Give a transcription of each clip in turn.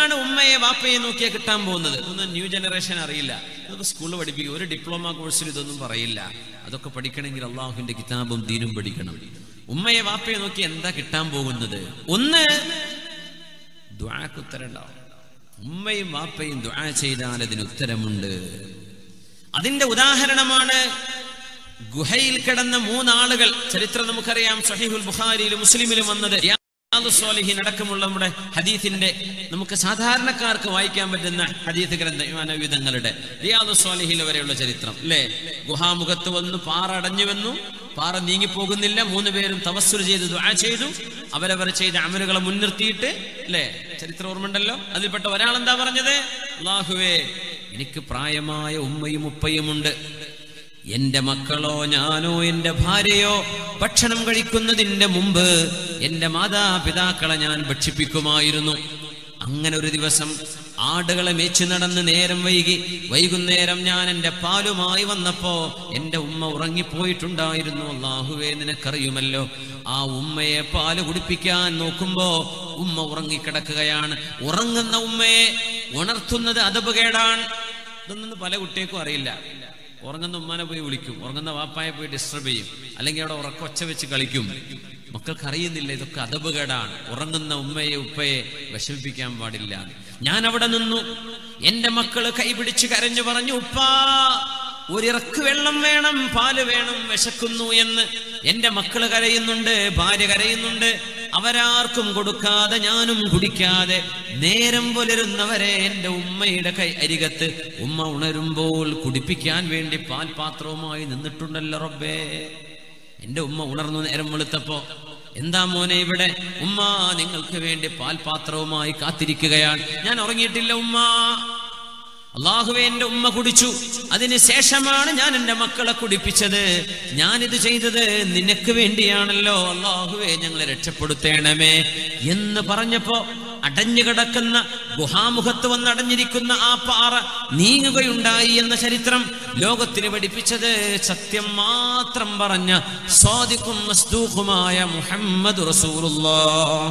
എന്താണ് ഉമ്മയെ വാപ്പയെ നോക്കിയാൽ കിട്ടാൻ പോകുന്നത് ഒന്നും ന്യൂ ജനറേഷൻ അറിയില്ല ഇതൊക്കെ സ്കൂളിൽ പഠിപ്പിക്കും ഒരു ഡിപ്ലോമ കോഴ്സിൽ ഇതൊന്നും പറയില്ല അതൊക്കെ പഠിക്കണമെങ്കിൽ അള്ളാഹുവിന്റെ കിതാബും ദീനും പഠിക്കണം ഉമ്മയെ വാപ്പയെ നോക്കി എന്താ കിട്ടാൻ പോകുന്നത് ഒന്ന് ദ്വാക്ക് ഉത്തരം ഉണ്ടാവും ഉമ്മയും വാപ്പയും ദ്വാ ചെയ്താൽ അതിന് ഉത്തരമുണ്ട് അതിന്റെ ഉദാഹരണമാണ് ഗുഹയിൽ കിടന്ന മൂന്നാളുകൾ ചരിത്രം നമുക്കറിയാം സഹീഹുൽ ബുഖാരിയിലും മുസ്ലിമിലും വന്നത് റിയാദു സ്വാലിഹീൻ അടക്കമുള്ള നമ്മുടെ ഹദീത്തിന്റെ നമുക്ക് സാധാരണക്കാർക്ക് വായിക്കാൻ പറ്റുന്ന ഹദീത്ത് ഗ്രന്ഥങ്ങളുടെ റിയാദു സ്വാലിഹിൽ വരെയുള്ള ചരിത്രം അല്ലേ ഗുഹാമുഖത്ത് വന്നു പാറ അടഞ്ഞു വന്നു പാറ നീങ്ങിപ്പോകുന്നില്ല മൂന്ന് പേരും തവസ്സുർ ചെയ്ത് ദുആ ചെയ്തു അവരവർ ചെയ്ത അമലുകളെ മുൻനിർത്തിയിട്ട് അല്ലേ ചരിത്രം ഓർമ്മണ്ടല്ലോ അതിൽപ്പെട്ട ഒരാൾ എന്താ പറഞ്ഞത് അള്ളാഹുവേ എനിക്ക് പ്രായമായ ഉമ്മയും ഉപ്പയുമുണ്ട് എന്റെ മക്കളോ ഞാനോ എന്റെ ഭാര്യയോ ഭക്ഷണം കഴിക്കുന്നതിന്റെ മുമ്പ് എന്റെ മാതാപിതാക്കളെ ഞാൻ ഭക്ഷിപ്പിക്കുമായിരുന്നു അങ്ങനെ ഒരു ദിവസം ആടുകളെ മേച്ചു നടന്ന് നേരം വൈകി വൈകുന്നേരം ഞാൻ എന്റെ പാലുമായി വന്നപ്പോ എന്റെ ഉമ്മ ഉറങ്ങിപ്പോയിട്ടുണ്ടായിരുന്നു അള്ളാഹുവേ നിനക്കറിയുമല്ലോ ആ ഉമ്മയെ പാല് കുടിപ്പിക്കാൻ നോക്കുമ്പോ ഉമ്മ ഉറങ്ങിക്കിടക്കുകയാണ് ഉറങ്ങുന്ന ഉമ്മയെ ഉണർത്തുന്നത് അതപകേടാണ് ഇതൊന്നും പല കുട്ടികൾക്കും അറിയില്ല ഉറങ്ങുന്ന ഉമ്മാനെ പോയി വിളിക്കും ഉറങ്ങുന്ന വാപ്പായെ പോയി ഡിസ്റ്റർബ് ചെയ്യും അല്ലെങ്കിൽ അവിടെ ഉറക്കൊച്ച വെച്ച് കളിക്കും മക്കൾക്ക് അറിയുന്നില്ല ഇതൊക്കെ അതപകേടാണ് ഉറങ്ങുന്ന ഉമ്മയെ ഉപ്പയെ വിഷമിപ്പിക്കാൻ പാടില്ല ഞാൻ അവിടെ നിന്നു എന്റെ മക്കള് കൈപിടിച്ച് കരഞ്ഞു പറഞ്ഞു ഉപ്പാ ഒരിറക്ക് വെള്ളം വേണം പാല് വേണം വിശക്കുന്നു എന്ന് എന്റെ മക്കള് കരയുന്നുണ്ട് ഭാര്യ കരയുന്നുണ്ട് അവരാർക്കും കൊടുക്കാതെ ഞാനും കുടിക്കാതെ നേരം പുലരുന്നവരെ എന്റെ ഉമ്മയുടെ കൈ അരികത്ത് ഉമ്മ ഉണരുമ്പോൾ കുടിപ്പിക്കാൻ വേണ്ടി പാൽപാത്രവുമായി നിന്നിട്ടുണ്ടല്ലോ റബ്ബേ എന്റെ ഉമ്മ ഉണർന്നു നേരം വെളുത്തപ്പോ എന്താ മോനെ ഇവിടെ ഉമ്മ നിങ്ങൾക്ക് വേണ്ടി പാൽപാത്രവുമായി കാത്തിരിക്കുകയാണ് ഞാൻ ഉറങ്ങിയിട്ടില്ല ഉമ്മ അള്ളാഹുവെ എന്റെ ഉമ്മ കുടിച്ചു അതിന് ശേഷമാണ് ഞാൻ എന്റെ മക്കളെ കുടിപ്പിച്ചത് ഞാനിത് ചെയ്തത് നിനക്ക് വേണ്ടിയാണല്ലോ അള്ളാഹുവെ ഞങ്ങളെ രക്ഷപ്പെടുത്തേണമേ എന്ന് പറഞ്ഞപ്പോ അടഞ്ഞു കിടക്കുന്ന ഗുഹാമുഖത്ത് വന്ന് അടഞ്ഞിരിക്കുന്ന ആ പാറ നീങ്ങുകയുണ്ടായി എന്ന ചരിത്രം ലോകത്തിന് പഠിപ്പിച്ചത് സത്യം മാത്രം പറഞ്ഞ സ്വാദിഖും മസ്ദൂഖുമായ മുഹമ്മദ് റസൂലുള്ളാഹ്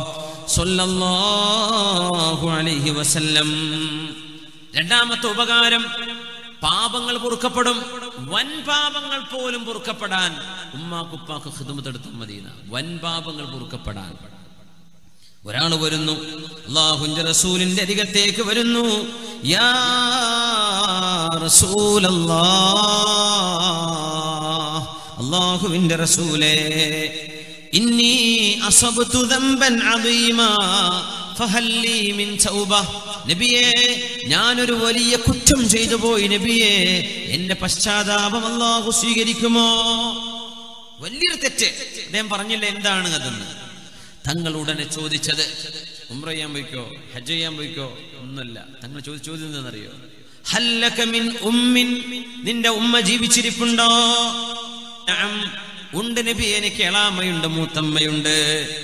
സ്വല്ലല്ലാഹു അലൈഹി വസല്ലം രണ്ടാമത്തെ ഉപകാരം പാപങ്ങൾ പൊറുക്കപ്പെടും വൻ പാപങ്ങൾ പോലും പൊറുക്കപ്പെടാൻ ഉമ്മാക്കുപ്പാക്ക് ഹിദമത്തെടുത്താൽ മതിയെന്ന വൻ പാപങ്ങൾ പൊറുക്കപ്പെടാൻ ഒരാൾ വരുന്നു അള്ളാഹുന്റെ റസൂലിന്റെ അരികത്തേക്ക് വരുന്നു യാ റസൂലല്ലാ അള്ളാഹുവിന്റെ റസൂലേ ഇന്നി അസബ്തു ദംബൻ അദീമാ ഫഹല്ലി മിൻ തൗബ നബിയേ ഞാനൊരു വലിയ കുറ്റം ചെയ്തു പോയി നബിയേ എന്റെ പശ്ചാത്താപം അല്ലാഹു സ്വീകരിക്കുമോ വലിയൊരു തെറ്റ് അദ്ദേഹം പറഞ്ഞില്ല എന്താണ് അതെന്ന് തങ്ങൾ ഉടനെ ചോദിച്ചത് ഉംറ ചെയ്യാൻ പോയിക്കോ ഹജ്ജ് ചെയ്യാൻ പോയിക്കോ ഒന്നല്ല തങ്ങൾ ചോദിച്ച ചോദ്യം എന്താണെന്നറിയോ ഹല്ലക മിൻ ഉമ്മിൻ നിന്റെ ഉമ്മ ജീവിച്ചിരിപ്പുണ്ടോ നഅം. ഉണ്ട് നബി എനിക്ക് എളാമയുണ്ട് മൂത്തമ്മയുണ്ട്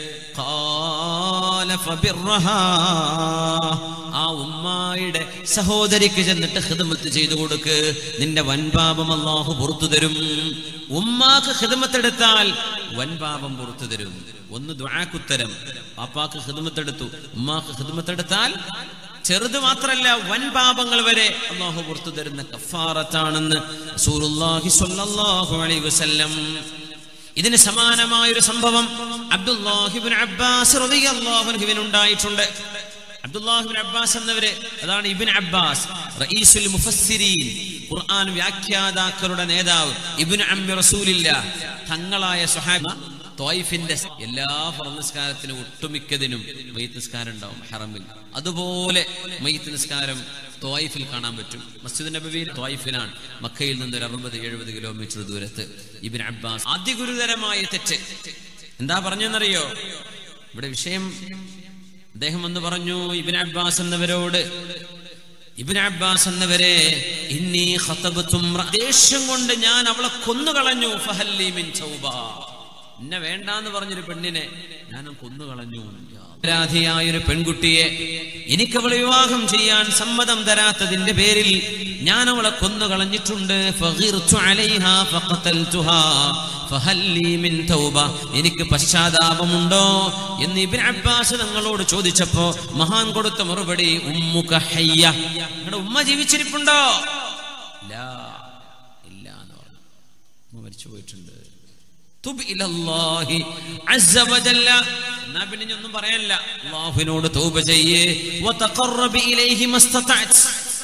ഖാല ഫബിർറഹാ. ആ ഉമ്മായുടെ സഹോദരിക്ക് ചെന്നിട്ട് ഹിദമത്ത് ചെയ്തു കൊടുക്ക് നിന്റെ വൻപാപം അള്ളാഹു പുറത്തു തരും ഉമ്മാക്ക് ഹിദമത്തെടുത്താൽ വൻപാപം പുറത്തു തരും ഒന്ന് ദ്വാക്കുത്തരം പാപ്പാക്ക് ഹിദമത്തെടുത്തു ഉമ്മാക്ക് ഹിദമത്തെടുത്താൽ ചെറുത് മാത്രല്ല വൻ പാപങ്ങൾ വരെ അള്ളാഹു പുറത്തു തരുന്ന കഫാറത്താണെന്ന് റസൂലുള്ളാഹി സ്വല്ലല്ലാഹു അലൈഹി വസല്ലം ഇതിന് സമാനമായ ഒരു സംഭവം അബ്ദുല്ലാഹിബിൻ അബ്ബാസ് റളിയല്ലാഹു അൻഹുവിന് ഉണ്ടായിട്ടുണ്ട് അബ്ദുല്ലാഹിബിൻ അബ്ബാസ് എന്നവര് അതാണ് ഇബിൻ അബ്ബാസ് റഈസുൽ മുഫസ്സിരീൻ ഖുർആൻ വ്യാഖ്യാതാക്കളുടെ നേതാവ് ഇബ്നു അമ്മി റസൂലില്ല തങ്ങളായ സ്വഹാബ തോയിഫിന്റെ എല്ലാ ഫറനിസ്കാരത്തിനും ഒട്ടുമിക്കതിനും മയ്യത്ത് നിസ്കാരം ഉണ്ടാവും ഹറമിൽ അതുപോലെ മയ്യത്ത് നിസ്കാരം തോയിഫിൽ കാണാൻ പറ്റും മസ്ജിദ് നബവിയിൽ തോയിഫിലാണ് മക്കയിൽ നിന്ന് ഒരു അറുപത് എഴുപത് കിലോമീറ്റർ ദൂരത്ത് ഇബിൻ അബ്ബാസ് അതിഗുരുതരമായ തെറ്റ് എന്താ പറഞ്ഞെന്നറിയോ ഇവിടെ വിഷയം അദ്ദേഹം എന്ന് പറഞ്ഞു ഇബിൻ അബ്ബാസ് എന്നവരോട് ഇബിൻ അബ്ബാസ് എന്നവരെ ഇന്നീ ഖതബത്തും ദേഷ്യം കൊണ്ട് ഞാൻ അവളെ കൊന്നുകളഞ്ഞു ഫഹല്ലി മിൻ ചൗബ എന്നെ വേണ്ടാന്ന് പറഞ്ഞൊരു പെണ്ണിനെ ഞാൻ കൊന്നുകളഞ്ഞു യാ അപരാധിയായ ഒരു പെൺകുട്ടിയെ എനിക്ക് അവളെ വിവാഹം ചെയ്യാൻ സമ്മതം തരാത്തതിന്റെ പേരിൽ ഞാൻ അവളെ കൊന്നുകളഞ്ഞിട്ടുണ്ട് ഫഗിർതു അലൈഹാ ഫഖതൽതുഹാ ഫഹൽ ലീ മിൻ തൗബ എനിക്ക് പശ്ചാത്താപമുണ്ടോ എന്ന് ഇബ്നു അബ്ബാസ് തങ്ങളോട് ചോദിച്ചപ്പോ മഹാൻ കൊടുത്ത മറുപടി ഉമ്മുക ഹയ്യ നിങ്ങളുടെ ഉമ്മ ജീവിച്ചിരിപ്പുണ്ടോ ലാ ഇല്ല എന്ന് പറഞ്ഞു ഉമ്മ മരിച്ചു പോയിട്ടുണ്ട് തുബ് ഇലല്ലാഹി അസ്സ വജല്ല എന്നാ പിന്നെ ഇനി ഒന്നും പറയാനില്ല അല്ലാഹുവിനോട് തൗബ ചെയ്യേ വതഖറബ് ഇലൈഹി മസ്തതഅത്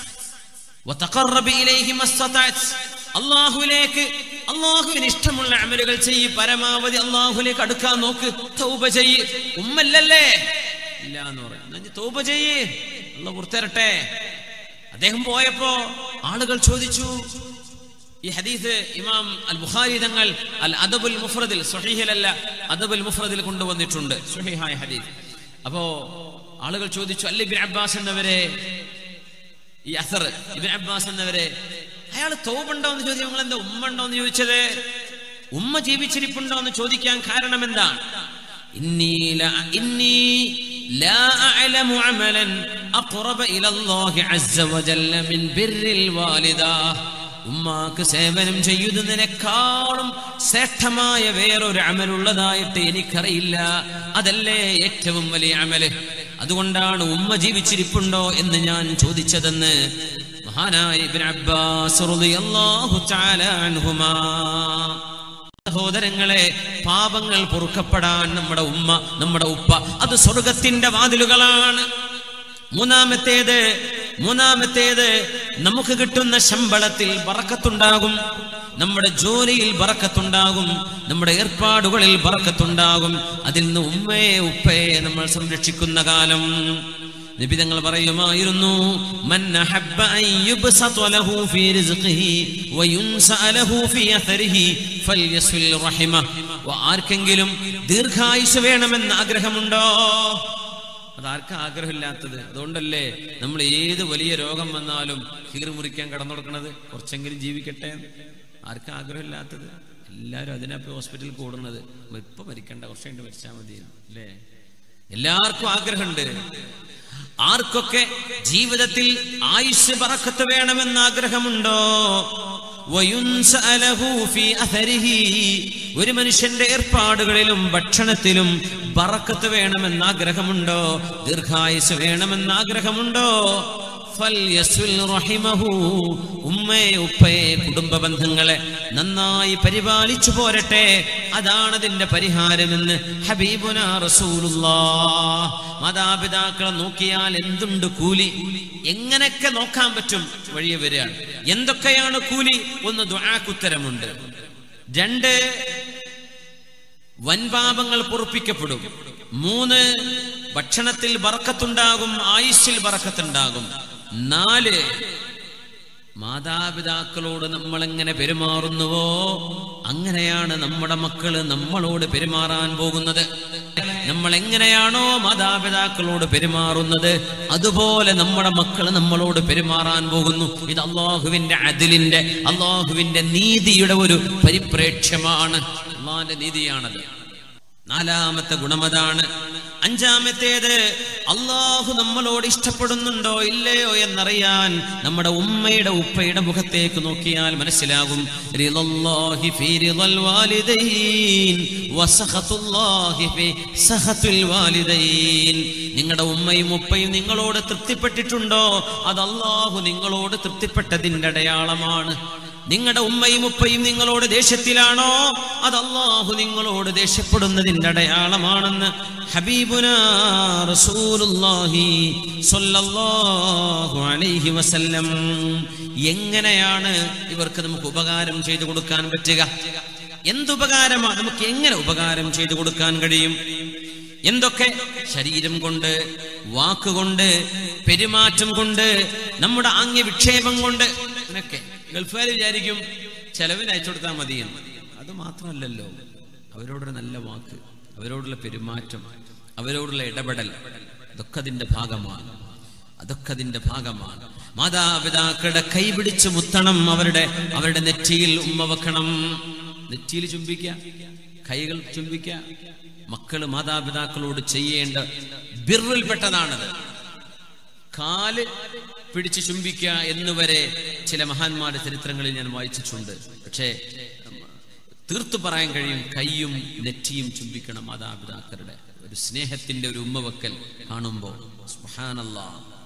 വതഖറബ് ഇലൈഹി മസ്തതഅത് അല്ലാഹുവിലേക്ക് അല്ലാഹുവിന് ഇഷ്ടമുള്ള അമലുകൾ ചെയ്യ് പരമാവധി അല്ലാഹുവിലേക്ക് അടുക്കാൻ നോക്ക് തൗബ ചെയ്യ് ഉമ്മല്ലല്ലേ ഇല്ല എന്ന് പറയും എന്നാ ഇനി തൗബ ചെയ്യ് അല്ല പുറത്തിരട്ടെ അദ്ദേഹം പോയപ്പോ ആളുകൾ ചോദിച്ചു ഈ ഹദീസ് ഇമാം അൽ ബുഖാരി തങ്ങൾ അൽ അദബുൽ മുഫ്രദിൽ സ്വഹീഹിലല്ല അദബുൽ മുഫ്രദിൽ കൊണ്ടുവന്നിട്ടുണ്ട് സ്വഹീഹായ ഹദീസ് അപ്പോ ആളുകൾ ചോദിച്ചു അല്ല ഇബിൻ അബ്ബാസ് എന്നവരെ ഈ അസർ ഇബിൻ അബ്ബാസ് എന്നവരെ അയാൾ തോപുണ്ടോ എന്ന് ചോദിച്ചു നിങ്ങൾ എന്താ ഉമ്മ ഉണ്ടോ എന്ന് ചോദിച്ചത് ഉമ്മ ജീവിച്ചിരിപ്പുണ്ടോ എന്ന് ചോദിക്കാൻ കാരണം എന്താണ് إني لا إني لا أعلم عملا أقرب إلى الله عز وجل من بر الوالدة ഉമ്മാക്ക് സേവനം ചെയ്യുന്നതിനേക്കാളും ശ്രേഷ്ഠമായ വേറൊരു അമലുള്ളതായിട്ട് എനിക്കറിയില്ല അതല്ലേ ഏറ്റവും വലിയ അമല് അതുകൊണ്ടാണ് ഉമ്മ ജീവിച്ചിരിപ്പുണ്ടോ എന്ന് ഞാൻ ചോദിച്ചതെന്ന് മഹാനായ ഇബ്നു അബ്ബാസ് റളിയല്ലാഹു തആല അൻഹുമാ സഹോദരങ്ങളെ പാപങ്ങൾ പൊറുക്കപ്പെടാൻ നമ്മുടെ ഉമ്മ നമ്മുടെ ഉപ്പ അത് സ്വർഗത്തിന്റെ വാതിലുകളാണ് മൂന്നാമത്തേത് മൂന്നാമത്തേത് നമുക്ക് കിട്ടുന്ന ശമ്പളത്തിൽ ബറക്കത്തുണ്ടാകും നമ്മുടെ ജോലിയിൽ ബറക്കത്തുണ്ടാകും നമ്മുടെ ഏർപ്പാടുകളിൽ ബറക്കത്തുണ്ടാകും അതിൽ നിന്ന് ഉമ്മയെ ഉപ്പയെ നമ്മൾ സംരക്ഷിക്കുന്ന കാലം നബി തങ്ങൾ പറയുമായിരുന്നു മൻ അഹബ്ബ അൻ യുബ്സത ലഹു ഫീ റിസ്ഖിഹി വയുൻസഅ ലഹു ഫീ അഥരിഹി ഫൽയസ്വിൽ റഹിമ ആർക്കെങ്കിലും ദീർഘായുസ് വേണമെന്ന് ആഗ്രഹമുണ്ടോ അതാർക്കാ ആഗ്രഹമില്ലാത്തത് അതുകൊണ്ടല്ലേ നമ്മൾ ഏത് വലിയ രോഗം വന്നാലും കീറി മുറിക്കാൻ കടന്നു കൊടുക്കണത് കുറച്ചെങ്കിലും ജീവിക്കട്ടെ ആർക്കാ ആഗ്രഹമില്ലാത്തത് എല്ലാവരും അതിനപ്പോ ഹോസ്പിറ്റലിൽ കൂടുന്നത് ഇപ്പൊ മരിക്കണ്ട കുറച്ച് കഴിഞ്ഞ് മരിച്ചാൽ മതി അല്ലേ എല്ലാവർക്കും ആഗ്രഹമുണ്ട് ആർക്കൊക്കെ ജീവിതത്തിൽ ആയുഷ് പറക്കത്ത് വേണമെന്ന് ആഗ്രഹമുണ്ടോ വയുൻസഅ ലഹു ഫീ അഥരിഹി. ഒരു മനുഷ്യന്റെ ഏർപ്പാടുകളിലും ഭക്ഷണത്തിലും ബറക്കത്ത് വേണമെന്ന് ആഗ്രഹമുണ്ടോ ദീർഘായുസ് വേണമെന്ന് ആഗ്രഹമുണ്ടോ ഫൽയസ്വിൽ റഹിമഹു. ഉമ്മയെ ഉപ്പയെ കുടുംബ ബന്ധങ്ങളെ നന്നായി പരിപാലിച്ചു പോരട്ടെ അതാണ് അതിന്റെ പരിഹാരമെന്ന് ഹബീബുന റസൂലുള്ളാ മാതാപിതാക്കളെ നോക്കിയാൽ എന്തുണ്ട് കൂലി എങ്ങനെയൊക്കെ നോക്കാൻ പറ്റും വഴിയെ വരികയാണ് എന്തൊക്കെയാണ് കൂലി ഒന്ന് ദുആക്കുത്തരമുണ്ട് രണ്ട് വൻപാപങ്ങൾ പൊറുപ്പിക്കപ്പെടും മൂന്ന് ഭക്ഷണത്തിൽ ബറക്കത്തുണ്ടാകും ആയുസ്സിൽ ബറക്കത്തുണ്ടാകും നാല് മാതാപിതാക്കളോട് നമ്മൾ എങ്ങനെ പെരുമാറുന്നുവോ അങ്ങനെയാണ് നമ്മുടെ മക്കള് നമ്മളോട് പെരുമാറാൻ പോകുന്നത് നമ്മൾ എങ്ങനെയാണോ മാതാപിതാക്കളോട് പെരുമാറുന്നത് അതുപോലെ നമ്മുടെ മക്കൾ നമ്മളോട് പെരുമാറാൻ പോകുന്നു ഇത് അള്ളാഹുവിന്റെ അതിലിന്റെ അള്ളാഹുവിന്റെ നീതിയുടെ ഒരു പരിപ്രേക്ഷ്യമാണ് അള്ളാഹിന്റെ നീതിയാണത് നാലാമത്തെ ഗുണമതാണ് അഞ്ചാമത്തേത് അള്ളാഹു നമ്മളോട് ഇഷ്ടപ്പെടുന്നുണ്ടോ ഇല്ലയോ എന്നറിയാൻ നമ്മുടെ ഉമ്മയുടെ ഉപ്പയുടെ മുഖത്തേക്ക് നോക്കിയാൽ മനസ്സിലാകും റിളല്ലാഹി ഫീ റിളൽ വാലിദൈൻ വസഖത്തുല്ലാഹി ഫീ സഖത്തുൽ വാലിദൈൻ നിങ്ങളുടെ ഉമ്മയും ഉപ്പയും നിങ്ങളോട് തൃപ്തിപ്പെട്ടിട്ടുണ്ടോ അത് അള്ളാഹു നിങ്ങളോട് തൃപ്തിപ്പെട്ടതിന്റെ അടയാളമാണ് നിങ്ങളുടെ ഉമ്മയും ഉപ്പയും നിങ്ങളോട് ദേഷ്യത്തിലാണോ അത് അള്ളാഹു നിങ്ങളോട് ദേഷ്യപ്പെടുന്നതിന്റെ അടയാളമാണെന്ന് ഹബീബുന റസൂലുള്ളാഹി സ്വല്ലല്ലാഹു അലൈഹി വസല്ലം എങ്ങനെയാണ് ഇവർക്ക് നമുക്ക് ഉപകാരം ചെയ്തു കൊടുക്കാൻ പറ്റുക എന്തുപകാരമാണ് നമുക്ക് എങ്ങനെ ഉപകാരം ചെയ്തു കൊടുക്കാൻ കഴിയും എന്തൊക്കെ ശരീരം കൊണ്ട് വാക്കുകൊണ്ട് പെരുമാറ്റം കൊണ്ട് നമ്മുടെ ആംഗ്യ വിക്ഷേപം കൊണ്ട് അങ്ങനെയൊക്കെ ഗൾഫുകാർ വിചാരിക്കും ചെലവിന് അയച്ചു കൊടുത്താൽ മതിയെന്ന് അത് മാത്രമല്ലല്ലോ അവരോടൊരു നല്ല വാക്ക് അവരോടുള്ള പെരുമാറ്റം അവരോടുള്ള ഇടപെടൽ അതൊക്കെ അതിന്റെ ഭാഗമാണ് അതൊക്കെ അതിന്റെ ഭാഗമാണ് മാതാപിതാക്കളുടെ കൈ പിടിച്ച് മുത്തണം അവരുടെ അവരുടെ നെറ്റിയിൽ ഉമ്മ വെക്കണം നെറ്റിയിൽ ചുംബിക്കുക കൈകൾ ചുംബിക്കുക മക്കള് മാതാപിതാക്കളോട് ചെയ്യേണ്ട ബിറിൽപ്പെട്ടതാണത് കാല് പിടിച്ച് ചുംബിക്കുക എന്നുവരെ ചില മഹാന്മാരുടെ ചരിത്രങ്ങളിൽ ഞാൻ വായിച്ചിട്ടുണ്ട് പക്ഷേ ഉം, തീർത്തു പറയാൻ കഴിയും കൈയും നെറ്റിയും ചുംബിക്കണം മാതാപിതാക്കളുടെ ഒരു സ്നേഹത്തിന്റെ ഒരു ഉമ്മ വെക്കൽ കാണുമ്പോൾ സുബ്ഹാനല്ലാ